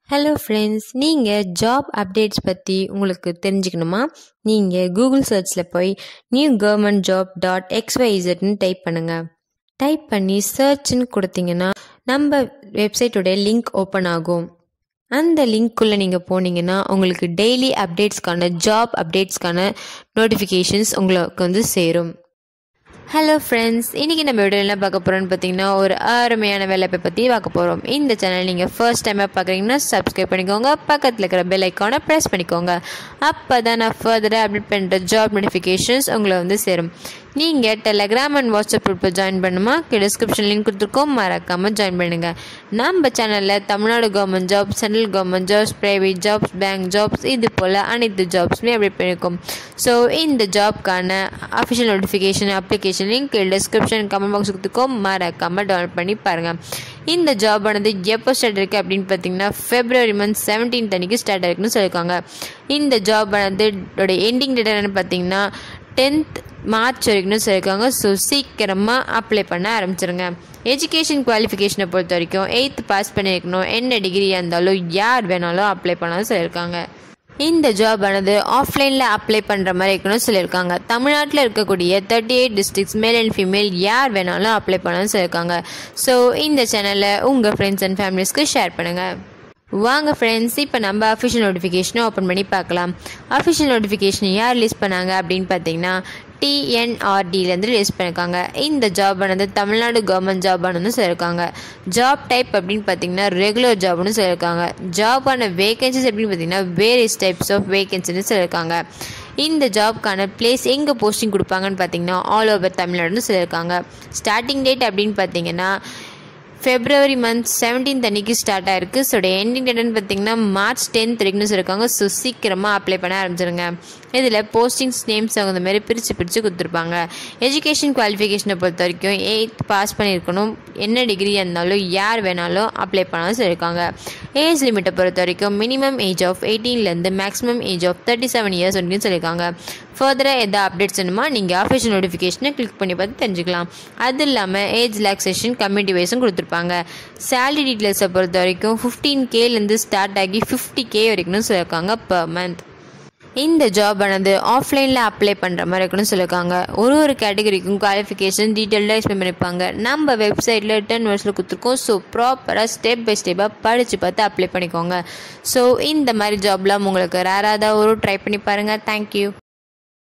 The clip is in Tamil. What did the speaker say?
ஹலோ ஃப்ரெண்ட்ஸ் நீங்கள் ஜாப் அப்டேட்ஸ் பற்றி உங்களுக்கு தெரிஞ்சுக்கணுமா நீங்கள் கூகுள் சர்ச்சில் போய் நியூ கவர்மெண்ட் ஜாப் டாட் எக்ஸ்ஒய்இசட்னு டைப் பண்ணுங்கள் டைப் பண்ணி சர்ச்னு கொடுத்தீங்கன்னா நம்ம வெப்சைட்டோடைய லிங்க் ஓப்பன் ஆகும் அந்த லிங்க்குள்ளே நீங்கள் போனீங்கன்னா உங்களுக்கு டெய்லி அப்டேட்ஸ்க்கான ஜாப் அப்டேட்ஸ்க்கான நோட்டிஃபிகேஷன்ஸ் உங்களுக்கு வந்து சேரும் ஹலோ ஃப்ரெண்ட்ஸ் இன்றைக்கி நம்ம வீடியோ என்ன பார்க்க போகிறோம்னு பார்த்தீங்கன்னா ஒரு அருமையான வேலைப்பை பற்றி பார்க்க போகிறோம் இந்த சேனல் நீங்கள் ஃபர்ஸ்ட் டைமாக பார்க்குறீங்கன்னா சப்ஸ்கிரைப் பண்ணிக்கோங்க பக்கத்தில் இருக்கிற பெல் ஐக்கானை ப்ரெஸ் பண்ணிக்கோங்க அப்போ தான் நான் ஃபர்தராக அப்டேட் பண்ணுற ஜாப் நோட்டிஃபிகேஷன்ஸ் உங்களை வந்து சேரும் நீங்கள் டெலகிராம் அண்ட் வாட்ஸ்அப் குரூப்பில் ஜாயின் பண்ணுமா டிஸ்கிரிப்ஷன் லிங்க் கொடுத்துருக்கோம் மறக்காமல் ஜாயின் பண்ணுங்கள் நம்ம சேனலில் Tamil Nadu government job central government jobs private jobs bank jobs இது போல் அனைத்து ஜாப்ஸுமே அப்டேட் பண்ணியிருக்கோம் ஸோ இந்த ஜாப்க்கான official notification application link description comment box கொடுத்துருக்கோம் மறக்காமல் டவுன்லோட் பண்ணி பாருங்கள் இந்த ஜாப் ஆனது எப்போ ஸ்டார்ட் இருக்குது அப்படின்னு பார்த்தீங்கன்னா ஃபெப்ரவரி மந்த் செவன்டீன்த் அன்றைக்கி ஸ்டார்ட் ஆயிருக்குன்னு சொல்லியிருக்காங்க இந்த ஜாப் ஆனது எண்டிங் டேட் என்னென்னு பார்த்தீங்கன்னா டென்த் மார்ச் வரைக்கும்னு சொல்லியிருக்காங்க ஸோ சீக்கிரமாக அப்ளை பண்ண ஆரம்பிச்சிருங்க எஜுகேஷன் குவாலிஃபிகேஷனை பொறுத்த வரைக்கும் எயித்து பாஸ் பண்ணியிருக்கணும் என்ன டிகிரியாக இருந்தாலும் யார் வேணாலும் அப்ளை பண்ணாலும் சொல்லியிருக்காங்க இந்த ஜாப் ஆனது ஆஃப்லைனில் அப்ளை பண்ணுற மாதிரி இருக்கணும்னு சொல்லியிருக்காங்க தமிழ்நாட்டில் இருக்கக்கூடிய thirty eight districts male and female யார் வேணாலும் அப்ளை பண்ணணும்னு சொல்லியிருக்காங்க ஸோ இந்த சேனலை உங்கள் ஃப்ரெண்ட்ஸ் அண்ட் ஃபேமிலிஸ்க்கு ஷேர் பண்ணுங்கள் வாங்க ஃப்ரெண்ட்ஸ் இப்போ நம்ம அஃபிஷியல் நோட்டிஃபிகேஷனை ஓப்பன் பண்ணி பார்க்கலாம் அஃபிஷியல் நோட்டிஃபிகேஷன் யார் ரிலீஸ் பண்ணாங்க அப்படின்னு பார்த்தீங்கன்னா டிஎன்ஆர்டிலேருந்து ரிலீஸ் பண்ணியிருக்காங்க இந்த ஜாப் ஆனது தமிழ்நாடு கவர்மெண்ட் ஜாப் ஆனதுன்னு சொல்லியிருக்காங்க ஜாப் டைப் அப்படின்னு பார்த்தீங்கன்னா ரெகுலர் ஜாப்னு சொல்லியிருக்காங்க ஜாபான வேகன்சிஸ் அப்படின்னு பார்த்தீங்கன்னா வேரியஸ் டைப்ஸ் ஆஃப் வேகன்சின்னு சொல்லியிருக்காங்க இந்த ஜாப்க்கான பிளேஸ் எங்கே போஸ்டிங் கொடுப்பாங்கன்னு பார்த்தீங்கன்னா ஆல் ஓவர் தமிழ்நாடுன்னு சொல்லியிருக்காங்க ஸ்டார்டிங் டேட் அப்படின்னு பார்த்தீங்கன்னா ஃபெப்ரவரி மந்த் செவன்டீன்த் அன்னைக்கு ஸ்டார்ட் ஆயிருக்கு ஸோ எண்டிங் டேட்னு பார்த்தீங்கன்னா மார்ச் டென்த் வரைக்கும்னு சொல்லியிருக்காங்க ஸோ சீக்கிரமாக அப்ளை பண்ண ஆரம்பிச்சிருங்க இதில் போஸ்டிங்ஸ் நேம்ஸ் அந்த மாதிரி பிரித்து பிரித்து கொடுத்துருப்பாங்க எஜுகேஷன் குவாலிஃபிகேஷனை பொறுத்த வரைக்கும் எயித் பாஸ் பண்ணியிருக்கணும் என்ன டிகிரி இருந்தாலும் யார் வேணாலும் அப்ளை பண்ணாலும் சொல்லியிருக்காங்க ஏஜ் லிமிட்டை பொறுத்த வரைக்கும் மினிமம் ஏஜ் ஆஃப் எயிட்டீன்லேருந்து maximum age of thirty seven years வரைக்கும் சொல்லியிருக்காங்க ஃபர்தராக எதாவது அப்டேட்ஸ் வேணுமா நீங்கள் ஆஃபிஷியல் நோட்டிஃபிகேஷனை கிளிக் பண்ணி பார்த்து தெரிஞ்சுக்கலாம் அது இல்லாமல் ஏஜ் ரிலாக்ஸேஷன் கம்யூனிட்டி வைஸும் கொடுத்துருப்பாங்க சேலரி டீட்டெயில்ஸை பொறுத்த வரைக்கும் ஃபிஃப்டீன் கேலேருந்து ஸ்டார்ட் ஆகி ஃபிஃப்டி கே வரைக்கும் சொல்லியிருக்காங்க பர் மந்த் இந்த ஜாப் ஆனது ஆஃப்லைனில் அப்ளை பண்ணுற மாதிரி இருக்குன்னு சொல்லியிருக்காங்க ஒரு ஒரு கேட்டகரிக்கும் குவாலிஃபிகேஷன் டீட்டெயில்டாக எக்ஸ்பிளைன் பண்ணியிருப்பாங்க நம்ம வெப்சைட்டில் ரிட்டர்ன் வேர்ஸில் கொடுத்துருக்கோம் ஸோ ப்ராப்பராக ஸ்டெப் பை ஸ்டெப்பாக படித்து பார்த்து அப்ளை பண்ணிக்கோங்க ஸோ இந்த மாதிரி ஜாப்லாம் உங்களுக்கு ரேராக ஒரு ட்ரை பண்ணி பாருங்கள் தேங்க்யூ